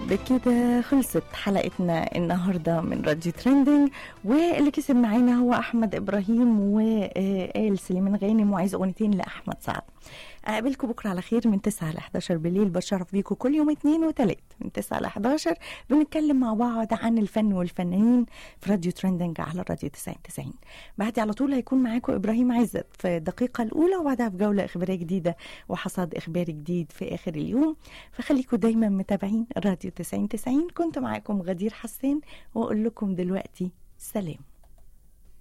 بكده خلصت حلقتنا النهارده من راديو ترندنج واللي كسب معانا هو احمد ابراهيم وقال سليمان غانم وعايز اغنيتين لاحمد سعد اقابلكم بكره على خير من 9 ل 11 بالليل بشرف بيكم كل يوم اثنين وثلاث من 9 ل 11 بنتكلم مع بعض عن الفن والفنانين في راديو ترندنج على راديو 90 90 بعدي على طول هيكون معاكم ابراهيم عزت في الدقيقه الاولى وبعدها في جوله اخباريه جديده وحصاد اخباري جديد في اخر اليوم فخليكم دايما متابعين راديو 90 90 كنت معاكم غدير حسين واقول لكم دلوقتي سلام